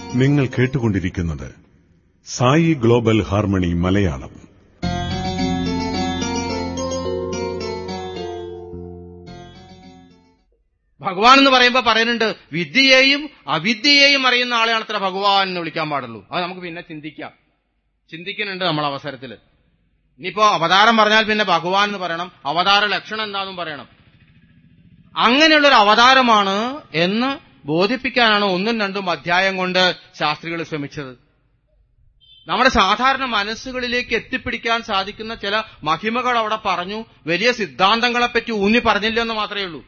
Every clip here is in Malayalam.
നിങ്ങൾ കേട്ടുകൊണ്ടിരിക്കുന്നത് സായി ഗ്ലോബൽ ഹാർമണി മലയാളം ഭഗവാൻ എന്ന് പറയുമ്പോ പറയുന്നുണ്ട് വിദ്യയെയും അവിദ്യയെയും അറിയുന്ന ആളെയാണ് അത്ര ഭഗവാൻ എന്ന് വിളിക്കാൻ പാടുള്ളൂ അത് നമുക്ക് പിന്നെ ചിന്തിക്കാം ചിന്തിക്കുന്നുണ്ട് നമ്മൾ അവസരത്തിൽ ഇനിയിപ്പോ അവതാരം പറഞ്ഞാൽ പിന്നെ ഭഗവാൻ എന്ന് പറയണം അവതാര ലക്ഷണം എന്താണെന്നും പറയണം അങ്ങനെയുള്ളൊരു അവതാരമാണ് എന്ന് ബോധിപ്പിക്കാനാണ് ഒന്നും രണ്ടും അധ്യായം കൊണ്ട് ശാസ്ത്രികൾ ശ്രമിച്ചത് നമ്മുടെ സാധാരണ മനസ്സുകളിലേക്ക് എത്തിപ്പിടിക്കാൻ സാധിക്കുന്ന ചില മഹിമകൾ അവിടെ പറഞ്ഞു വലിയ സിദ്ധാന്തങ്ങളെപ്പറ്റി ഊന്നി പറഞ്ഞില്ല എന്ന് മാത്രമേ ഉള്ളൂ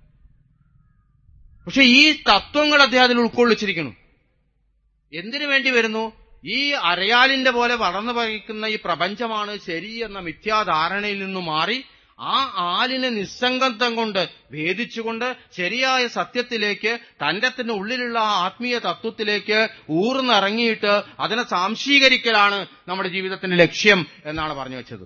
പക്ഷെ ഈ തത്വങ്ങൾ അദ്ദേഹത്തിൽ ഉൾക്കൊള്ളിച്ചിരിക്കുന്നു എന്തിനു വേണ്ടി വരുന്നു ഈ അരയാലിന്റെ പോലെ വളർന്നു പറിക്കുന്ന ഈ പ്രപഞ്ചമാണ് ശരി എന്ന മിഥ്യാധാരണയിൽ നിന്നു മാറി ആ ആലിനെ നിസ്സംഗത്വം കൊണ്ട് ഭേദിച്ചുകൊണ്ട് ശരിയായ സത്യത്തിലേക്ക് തന്റെ തന്നെ ഉള്ളിലുള്ള ആ ആത്മീയ തത്വത്തിലേക്ക് ഊർന്നിറങ്ങിയിട്ട് അതിനെ സാംശീകരിക്കലാണ് നമ്മുടെ ജീവിതത്തിന്റെ ലക്ഷ്യം എന്നാണ് പറഞ്ഞു വെച്ചത്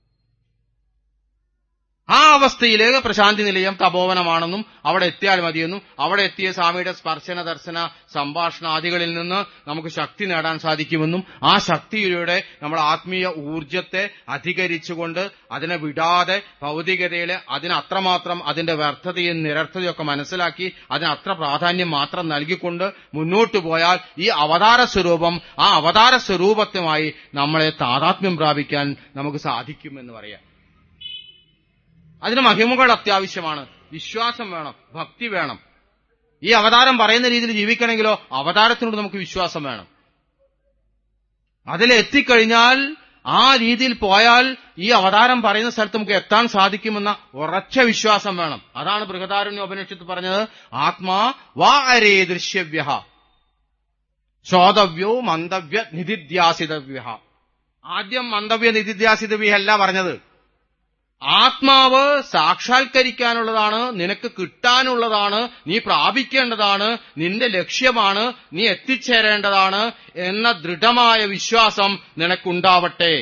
ആ അവസ്ഥയില് പ്രശാന്തി നിലയം തപോവനമാണെന്നും അവിടെ എത്തിയാൽ മതിയെന്നും അവിടെ എത്തിയ സ്വാമിയുടെ സ്പർശന ദർശന സംഭാഷണാദികളിൽ നിന്ന് നമുക്ക് ശക്തി നേടാൻ സാധിക്കുമെന്നും ആ ശക്തിയിലൂടെ നമ്മൾ ആത്മീയ ഊർജത്തെ അധികരിച്ചുകൊണ്ട് അതിനെ വിടാതെ ഭൗതികതയിലെ അതിന് അത്രമാത്രം അതിന്റെ വ്യർത്ഥതയും നിരർത്ഥതയൊക്കെ മനസ്സിലാക്കി അതിന് അത്ര പ്രാധാന്യം മാത്രം നൽകിക്കൊണ്ട് മുന്നോട്ട് പോയാൽ ഈ അവതാര സ്വരൂപം ആ അവതാര സ്വരൂപത്തുമായി നമ്മളെ താതാത്മ്യം പ്രാപിക്കാൻ നമുക്ക് സാധിക്കുമെന്ന് പറയാം അതിന് മഹിമകൾ അത്യാവശ്യമാണ് വിശ്വാസം വേണം ഭക്തി വേണം ഈ അവതാരം പറയുന്ന രീതിയിൽ ജീവിക്കണമെങ്കിലോ അവതാരത്തിനോട് നമുക്ക് വിശ്വാസം വേണം അതിലെത്തിക്കഴിഞ്ഞാൽ ആ രീതിയിൽ പോയാൽ ഈ അവതാരം പറയുന്ന സ്ഥലത്ത് നമുക്ക് എത്താൻ സാധിക്കുമെന്ന ഉറച്ച വിശ്വാസം വേണം അതാണ് ബൃഹദാരണ്യ ഉപനിഷത്ത് പറഞ്ഞത് ആത്മാ വാ അരേ ദൃശ്യവ്യ ശ്രോതവ്യോ മന്ദവ്യ നിധിധ്യാസിതവ്യ ആദ്യം മന്ദവ്യ നിധിധ്യാസിതവ്യ അല്ല പറഞ്ഞത് ആത്മാവ് സാക്ഷാത്കരിക്കാനുള്ളതാണ് നിനക്ക് കിട്ടാനുള്ളതാണ് നീ പ്രാപിക്കേണ്ടതാണ് നിന്റെ ലക്ഷ്യമാണ് നീ എത്തിച്ചേരേണ്ടതാണ് എന്ന ദൃഢമായ വിശ്വാസം നിനക്കുണ്ടാവട്ടെ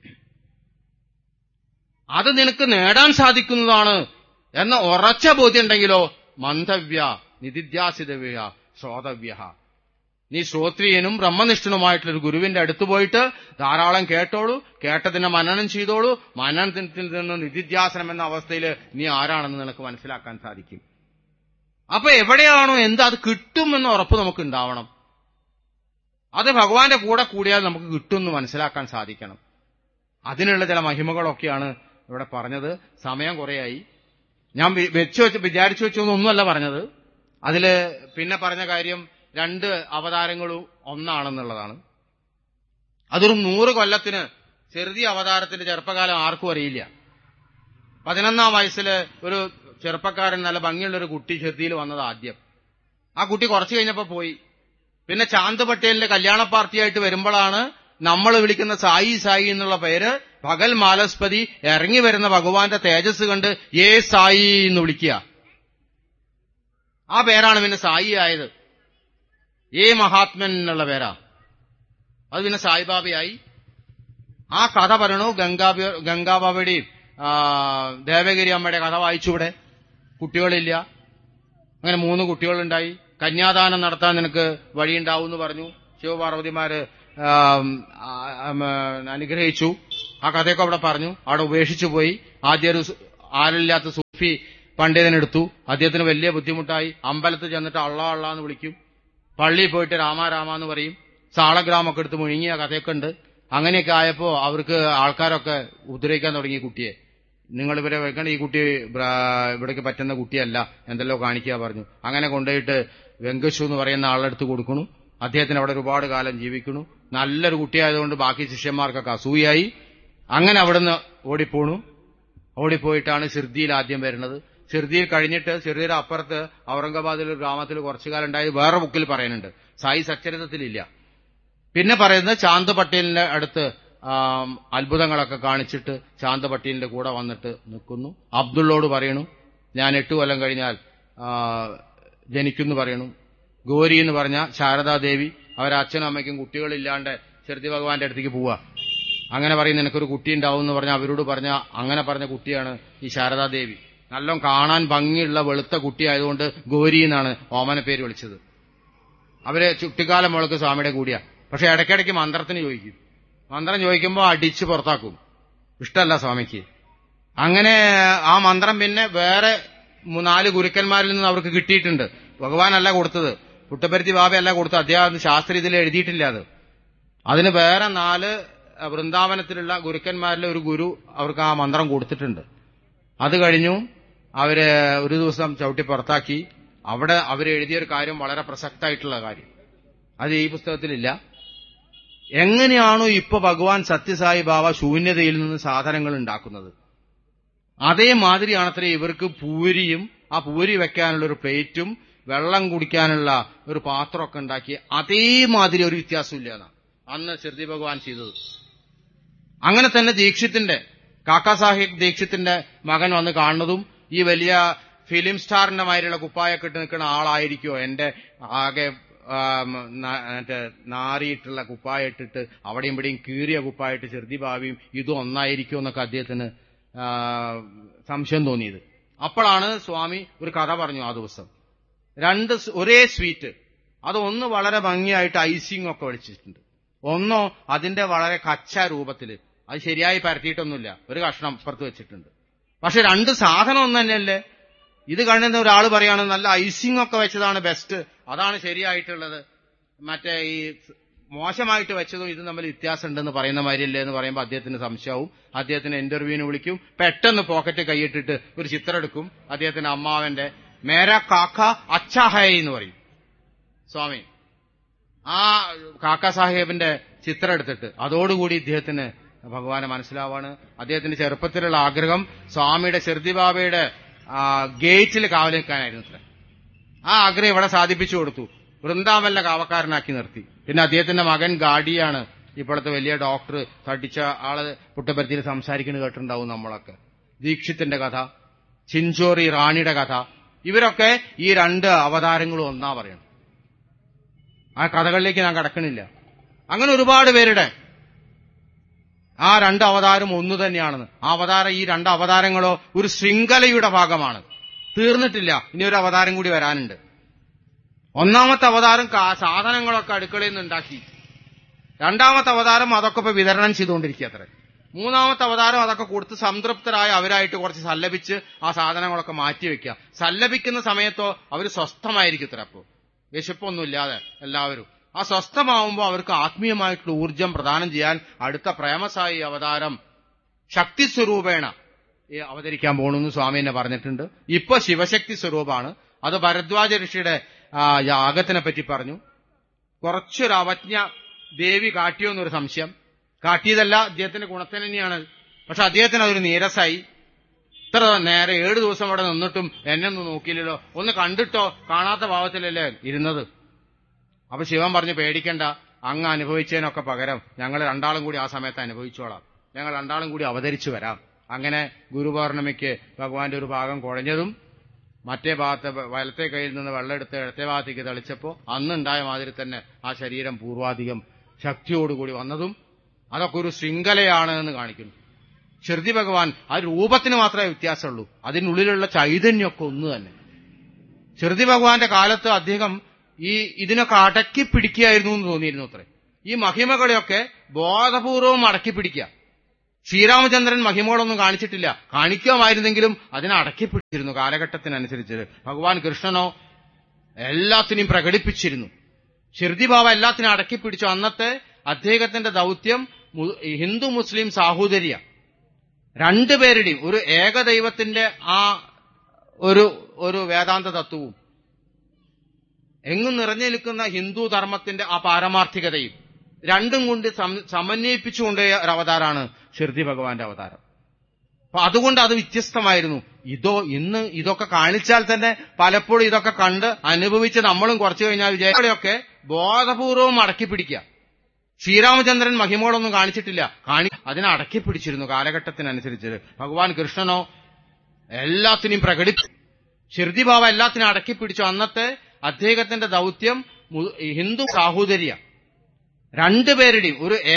അത് നിനക്ക് നേടാൻ സാധിക്കുന്നതാണ് എന്ന ഉറച്ച ബോധ്യമുണ്ടെങ്കിലോ മന്ദവ്യ നിധിധ്യാസിതവ്യ ശ്രോതവ്യ നീ ശ്രോത്രിയനും ബ്രഹ്മനിഷ്ഠനുമായിട്ടുള്ള ഗുരുവിന്റെ അടുത്ത് പോയിട്ട് ധാരാളം കേട്ടോളൂ കേട്ടതിനെ മനനം ചെയ്തോളൂ മനനത്തിൽ നിന്ന് നിധിധ്യാസനം എന്ന അവസ്ഥയിൽ നീ ആരാണെന്ന് നിനക്ക് മനസ്സിലാക്കാൻ സാധിക്കും അപ്പൊ എവിടെയാണോ എന്ത് അത് കിട്ടുമെന്ന ഉറപ്പ് നമുക്ക് ഉണ്ടാവണം അത് ഭഗവാന്റെ കൂടെ കൂടിയാൽ നമുക്ക് കിട്ടുമെന്ന് മനസ്സിലാക്കാൻ സാധിക്കണം അതിനുള്ള ചില മഹിമകളൊക്കെയാണ് ഇവിടെ പറഞ്ഞത് സമയം കുറേയായി ഞാൻ വെച്ചു വെച്ച് വിചാരിച്ചു വെച്ചൊന്നൊന്നുമല്ല പറഞ്ഞത് അതില് പിന്നെ പറഞ്ഞ കാര്യം രണ്ട് അവതാരങ്ങളും ഒന്നാണെന്നുള്ളതാണ് അതൊരു നൂറ് കൊല്ലത്തിന് ചെറുതി അവതാരത്തിന്റെ ചെറുപ്പകാലം ആർക്കും അറിയില്ല പതിനൊന്നാം വയസ്സിൽ ഒരു ചെറുപ്പക്കാരൻ നല്ല ഭംഗിയുള്ള ഒരു കുട്ടി ചെറുതിയിൽ വന്നത് ആദ്യം ആ കുട്ടി കുറച്ചു കഴിഞ്ഞപ്പോ പോയി പിന്നെ ചാന്ത് പട്ടേലിന്റെ കല്യാണ പാർട്ടിയായിട്ട് വരുമ്പോഴാണ് നമ്മൾ വിളിക്കുന്ന സായി സായി എന്നുള്ള പേര് പകൽ മാലസ്പതി ഇറങ്ങി വരുന്ന ഭഗവാന്റെ തേജസ് കണ്ട് ഏ സായി എന്ന് വിളിക്കുക ആ പേരാണ് പിന്നെ സായി ആയത് ഏ മഹാത്മൻ എന്നുള്ള പേരാ അത് പിന്നെ സായിബാബയായി ആ കഥ പറയണു ഗംഗാ ഗംഗാബാബയുടെയും ദേവഗിരി അമ്മയുടെ കഥ വായിച്ചൂടെ കുട്ടികളില്ല അങ്ങനെ മൂന്ന് കുട്ടികളുണ്ടായി കന്യാദാനം നടത്താൻ നിനക്ക് വഴിയുണ്ടാവും എന്ന് പറഞ്ഞു ശിവപാർവതിമാര് അനുഗ്രഹിച്ചു ആ കഥയൊക്കെ അവിടെ പറഞ്ഞു അവിടെ ഉപേക്ഷിച്ചു പോയി ആദ്യം ഒരു ആരില്ലാത്ത സൂഫി പണ്ഡിതനെടുത്തു അദ്ദേഹത്തിന് വലിയ ബുദ്ധിമുട്ടായി അമ്പലത്തിൽ ചെന്നിട്ട് അള്ള അള്ള എന്ന് വിളിക്കും പള്ളിയിൽ പോയിട്ട് രാമ രാമ എന്ന് പറയും സാളഗ്രാമൊക്കെ എടുത്ത് മുഴുങ്ങിയ കഥയൊക്കെ ഉണ്ട് അങ്ങനെയൊക്കെ ആയപ്പോ അവർക്ക് ആൾക്കാരൊക്കെ ഉപദ്രവിക്കാൻ തുടങ്ങി കുട്ടിയെ നിങ്ങൾ ഇവരെ വെക്കണം ഈ കുട്ടി ഇവിടേക്ക് പറ്റുന്ന കുട്ടിയല്ല എന്തെല്ലോ കാണിക്കുക പറഞ്ഞു അങ്ങനെ കൊണ്ടുപോയിട്ട് വെങ്കശു എന്ന് പറയുന്ന ആളെടുത്ത് കൊടുക്കണു അദ്ദേഹത്തിന് അവിടെ ഒരുപാട് കാലം ജീവിക്കണു നല്ലൊരു കുട്ടിയായതുകൊണ്ട് ബാക്കി ശിഷ്യന്മാർക്കൊക്കെ അസൂയായി അങ്ങനെ അവിടുന്ന് ഓടിപ്പോണു ഓടിപ്പോയിട്ടാണ് സിർദിയിൽ ആദ്യം വരുന്നത് ഷിർദിയിൽ കഴിഞ്ഞിട്ട് ഷിർദിയുടെ അപ്പുറത്ത് ഔറംഗാബാദിൽ ഒരു ഗ്രാമത്തിൽ കുറച്ചു കാലം ഉണ്ടായത് വേറെ ബുക്കിൽ പറയുന്നുണ്ട് സായി സച്ചരിതത്തിലില്ല പിന്നെ പറയുന്നത് ചാന്ത് പട്ടേലിന്റെ അടുത്ത് അത്ഭുതങ്ങളൊക്കെ കാണിച്ചിട്ട് ചാന്ത് പട്ടേലിന്റെ കൂടെ വന്നിട്ട് നിൽക്കുന്നു അബ്ദുള്ളോട് പറയണു ഞാൻ എട്ടു കൊല്ലം കഴിഞ്ഞാൽ ജനിക്കുന്നു പറയണു ഗോരി എന്ന് പറഞ്ഞ ശാരദാദേവി അവരെ അച്ഛനും അമ്മയ്ക്കും കുട്ടികളില്ലാണ്ട് ഷിർദി ഭഗവാന്റെ അടുത്തേക്ക് പോവുക അങ്ങനെ പറയും നിനക്കൊരു കുട്ടി ഉണ്ടാവും എന്ന് പറഞ്ഞ അവരോട് പറഞ്ഞ അങ്ങനെ പറഞ്ഞ കുട്ടിയാണ് ഈ ശാരദാദേവി നല്ല കാണാൻ ഭംഗിയുള്ള വെളുത്ത കുട്ടിയായതുകൊണ്ട് ഗോരി എന്നാണ് ഓമന പേര് വിളിച്ചത് അവര് ചുട്ടിക്കാലം മുളക്ക് സ്വാമിയുടെ കൂടിയാ പക്ഷെ ഇടയ്ക്കിടയ്ക്ക് മന്ത്രത്തിന് ചോദിക്കും മന്ത്രം ചോദിക്കുമ്പോൾ അടിച്ച് പുറത്താക്കും ഇഷ്ടമല്ല സ്വാമിക്ക് അങ്ങനെ ആ മന്ത്രം പിന്നെ വേറെ മൂ- നാല് ഗുരുക്കന്മാരിൽ നിന്ന് അവർക്ക് കിട്ടിയിട്ടുണ്ട് ഭഗവാനല്ല കൊടുത്തത് പുട്ടപ്പരുത്തി ബാബയല്ല കൊടുത്തത് അദ്ദേഹം ശാസ്ത്രീയ ഇതിൽ എഴുതിയിട്ടില്ല അത് അതിന് വേറെ നാല് അഹ്, വൃന്ദാവനത്തിലുള്ള ഗുരുക്കന്മാരിലെ ഒരു ഗുരു അവർക്ക് ആ മന്ത്രം കൊടുത്തിട്ടുണ്ട് അത് കഴിഞ്ഞു അവര് ഒരു ദിവസം ചവിട്ടി പുറത്താക്കി അവിടെ അവരെഴുതിയ ഒരു കാര്യം വളരെ പ്രസക്തമായിട്ടുള്ള കാര്യം അത് ഈ പുസ്തകത്തിലില്ല എങ്ങനെയാണോ ഇപ്പൊ ഭഗവാൻ സത്യസായി ബാബ ശൂന്യതയിൽ നിന്ന് സാധനങ്ങൾ ഉണ്ടാക്കുന്നത് അതേമാതിരിയാണത്രേ ഇവർക്ക് പൂരിയും ആ പൂരി വെക്കാനുള്ള ഒരു പ്ലേറ്റും വെള്ളം കുടിക്കാനുള്ള ഒരു പാത്രമൊക്കെ ഉണ്ടാക്കി അതേമാതിരി ഒരു വ്യത്യാസമില്ല എന്നാ അന്ന് ശിർദി ഭഗവാൻ ചെയ്തത് അങ്ങനെ തന്നെ ദീക്ഷിത്തിന്റെ കാക്കാ സാഹിബ് ദീക്ഷിത്തിന്റെ മകൻ വന്ന് കാണുന്നതും ഈ വലിയ ഫിലിം സ്റ്റാറിന്റെ മാതിരിയുള്ള കുപ്പായൊക്കെ ഇട്ട് നിൽക്കുന്ന ആളായിരിക്കുമോ എന്റെ ആകെ ആ, ന- മറ്റേ നാറിയിട്ടുള്ള കുപ്പായ ഇട്ടിട്ട് അവിടെയും ഇവിടെയും കീറിയ കുപ്പായിട്ട് ചെറുതി ഭാവിയും ഇതും ഒന്നായിരിക്കുമോ എന്നൊക്കെ അദ്ദേഹത്തിന് ആ, സംശയം തോന്നിയത് അപ്പോഴാണ് സ്വാമി ഒരു കഥ പറഞ്ഞു ആ ദിവസം രണ്ട് സ് ഒരേ സ്വീറ്റ് അത് ഒന്ന് വളരെ ഭംഗിയായിട്ട് ഐസിംഗ് ഒക്കെ ഒഴിച്ചിട്ടുണ്ട് ഒന്നോ അതിന്റെ വളരെ കച്ച രൂപത്തിൽ അത് ശരിയായി പരത്തിയിട്ടൊന്നുമില്ല ഒരു കഷ്ണം പുറത്ത് വെച്ചിട്ടുണ്ട് പക്ഷെ രണ്ട് സാധനം ഒന്ന് തന്നെയല്ലേ ഇത് കണ്ടുന്ന ഒരാൾ പറയാണ് നല്ല ഐസിംഗ് ഒക്കെ വെച്ചതാണ് ബെസ്റ്റ് അതാണ് ശരിയായിട്ടുള്ളത് മറ്റേ ഈ മോശമായിട്ട് വെച്ചതും ഇത് തമ്മിൽ വ്യത്യാസം ഉണ്ടെന്ന് പറയുന്ന മാതിരിയല്ലേ എന്ന് പറയുമ്പോൾ അദ്ദേഹത്തിന് സംശയവും അദ്ദേഹത്തിന് ഇന്റർവ്യൂവിന് വിളിക്കും പെട്ടെന്ന് പോക്കറ്റ് കൈയിട്ടിട്ട് ഒരു ചിത്രം എടുക്കും അദ്ദേഹത്തിന്റെ അമ്മാവന്റെ മേര കാക്ക അച്ചാഹൈ എന്ന് പറയും സ്വാമി ആ കാക്ക സാഹേബിന്റെ ചിത്രം എടുത്തിട്ട് അതോടുകൂടി ഇദ്ദേഹത്തിന് ഭഗവാനെ മനസ്സിലാവാണ് അദ്ദേഹത്തിന്റെ ചെറുപ്പത്തിലുള്ള ആഗ്രഹം സ്വാമിയുടെ ചെറുതിബാബയുടെ ഗേറ്റിൽ കാവൽ നിൽക്കാനായിരുന്നു അത്ര ആ ആഗ്രഹം ഇവിടെ സാധിപ്പിച്ചു കൊടുത്തു വൃന്ദാവല്ല കാവക്കാരനാക്കി നിർത്തി പിന്നെ അദ്ദേഹത്തിന്റെ മകൻ ഗാഡിയാണ് ഇപ്പോഴത്തെ വലിയ ഡോക്ടർ തടിച്ച ആള് പുട്ടപരത്തിയിൽ സംസാരിക്കുന്നത് കേട്ടിട്ടുണ്ടാവും നമ്മളൊക്കെ ദീക്ഷിത്തിന്റെ കഥ ചിഞ്ചോറി റാണിയുടെ കഥ ഇവരൊക്കെ ഈ രണ്ട് അവതാരങ്ങളും ഒന്നാ പറയണം ആ കഥകളിലേക്ക് ഞാൻ കടക്കണില്ല അങ്ങനെ ഒരുപാട് പേരുടെ ആ രണ്ട് അവതാരം ഒന്നു തന്നെയാണെന്ന് ആ അവതാരം ഈ രണ്ട് അവതാരങ്ങളോ ഒരു ശൃംഖലയുടെ ഭാഗമാണ് തീർന്നിട്ടില്ല ഇനി ഒരു അവതാരം കൂടി വരാനുണ്ട് ഒന്നാമത്തെ അവതാരം കാ- സാധനങ്ങളൊക്കെ അടുക്കളയിൽ നിന്ന് ഉണ്ടാക്കി രണ്ടാമത്തെ അവതാരം അതൊക്കെ ഇപ്പൊ വിതരണം ചെയ്തുകൊണ്ടിരിക്കുക അത്ര മൂന്നാമത്തെ അവതാരം അതൊക്കെ കൊടുത്ത് സംതൃപ്തരായ അവരായിട്ട് കുറച്ച് സല്ലപിച്ച് ആ സാധനങ്ങളൊക്കെ മാറ്റിവെക്കുക സല്ലപിക്കുന്ന സമയത്തോ അവർ സ്വസ്ഥമായിരിക്കും ഇത്ര അപ്പോ വിശപ്പൊന്നുമില്ലാതെ എല്ലാവരും ആ സ്വസ്ഥമാവുമ്പോൾ അവർക്ക് ആത്മീയമായിട്ടുള്ള ഊർജം പ്രദാനം ചെയ്യാൻ അടുത്ത പ്രേമസായി അവതാരം ശക്തി സ്വരൂപേണ ഈ അവതരിക്കാൻ പോകണമെന്ന് സ്വാമി എന്നെ പറഞ്ഞിട്ടുണ്ട് ഇപ്പൊ ശിവശക്തി സ്വരൂപമാണ് അത് ഭരദ്വാജ ഋഷിയുടെ ആ, യാഗത്തിനെ പറ്റി പറഞ്ഞു കുറച്ചൊരു അവജ്ഞ ദേവി കാട്ടിയോ എന്നൊരു സംശയം കാട്ടിയതല്ല അദ്ദേഹത്തിന്റെ ഗുണത്തിന് തന്നെയാണ് പക്ഷെ അദ്ദേഹത്തിന് അതൊരു നീരസായി ഇത്ര നേരെ ഏഴു ദിവസം അവിടെ നിന്നിട്ടും എന്നെ ഒന്നും നോക്കിയില്ലല്ലോ ഒന്ന് കണ്ടിട്ടോ കാണാത്ത ഭാവത്തിലല്ലേ ഇരുന്നത് അപ്പൊ ശിവൻ പറഞ്ഞു പേടിക്കണ്ട അങ്ങ് അനുഭവിച്ചതിനൊക്കെ പകരം ഞങ്ങൾ രണ്ടാളും കൂടി ആ സമയത്ത് അനുഭവിച്ചോളാം ഞങ്ങൾ രണ്ടാളും കൂടി അവതരിച്ചു വരാം അങ്ങനെ ഗുരുപൗർണമിക്ക് ഭഗവാന്റെ ഒരു ഭാഗം കുഴഞ്ഞതും മറ്റേ ഭാഗത്തെ വ- വലത്തെ കയ്യിൽ നിന്ന് വെള്ളമെടുത്ത് ഇടത്തെ ഭാഗത്തേക്ക് തെളിച്ചപ്പോ അന്നുണ്ടായ മാതിരി തന്നെ ആ ശരീരം പൂർവാധികം ശക്തിയോടുകൂടി വന്നതും അതൊക്കെ ഒരു ശൃംഖലയാണ് എന്ന് കാണിക്കുന്നു ഷിർദി ഭഗവാൻ ആ രൂപത്തിന് മാത്രമേ വ്യത്യാസമുള്ളൂ അതിനുള്ളിലുള്ള ചൈതന്യമൊക്കെ ഒന്ന് തന്നെ ഷിർദി ഭഗവാന്റെ കാലത്ത് അദ്ദേഹം ഈ ഇതിനൊക്കെ അടക്കി പിടിക്കുകയായിരുന്നു എന്ന് തോന്നിയിരുന്നു അത്രേ ഈ മഹിമകളെയൊക്കെ ബോധപൂർവം അടക്കി പിടിക്കുക ശ്രീരാമചന്ദ്രൻ മഹിമകളൊന്നും കാണിച്ചിട്ടില്ല കാണിക്കുമായിരുന്നെങ്കിലും അതിനെ അടക്കി പിടിച്ചിരുന്നു കാലഘട്ടത്തിനനുസരിച്ച് ഭഗവാൻ കൃഷ്ണനോ എല്ലാത്തിനെയും പ്രകടിപ്പിച്ചിരുന്നു ഷിർദി ബാബ എല്ലാത്തിനും അടക്കി പിടിച്ചു അന്നത്തെ അദ്ദേഹത്തിന്റെ ദൗത്യം മു- ഹിന്ദു മുസ്ലിം സാഹോദര്യ രണ്ടുപേരുടെയും ഒരു ഏകദൈവത്തിന്റെ ആ ഒരു ഒരു വേദാന്ത തത്വവും എങ്ങും നിറഞ്ഞു നിൽക്കുന്ന ഹിന്ദു ധർമ്മത്തിന്റെ ആ പാരമാർത്ഥികതയും രണ്ടും കൊണ്ട് സം- സമന്വയിപ്പിച്ചുകൊണ്ടേ ഒരു അവതാരമാണ് ഷിർദി ഭഗവാന്റെ അവതാരം അപ്പൊ അതുകൊണ്ട് അത് വ്യത്യസ്തമായിരുന്നു ഇതോ ഇന്ന് ഇതൊക്കെ കാണിച്ചാൽ തന്നെ പലപ്പോഴും ഇതൊക്കെ കണ്ട് അനുഭവിച്ച് നമ്മളും കുറച്ചു കഴിഞ്ഞാൽ വിജയങ്ങളെയൊക്കെ ബോധപൂർവം അടക്കി പിടിക്കുക ശ്രീരാമചന്ദ്രൻ മഹിമകളൊന്നും കാണിച്ചിട്ടില്ല കാണി അതിനെ അടക്കി പിടിച്ചിരുന്നു കാലഘട്ടത്തിനനുസരിച്ച് ഭഗവാൻ കൃഷ്ണനോ എല്ലാത്തിനെയും പ്രകടിപ്പിച്ചു ഷിർദി ബാബ എല്ലാത്തിനും അടക്കി പിടിച്ചു അന്നത്തെ അദ്ദേഹത്തിന്റെ ദൗത്യം മു- ഹിന്ദു സാഹോദര്യ രണ്ടുപേരുടെയും ഒരു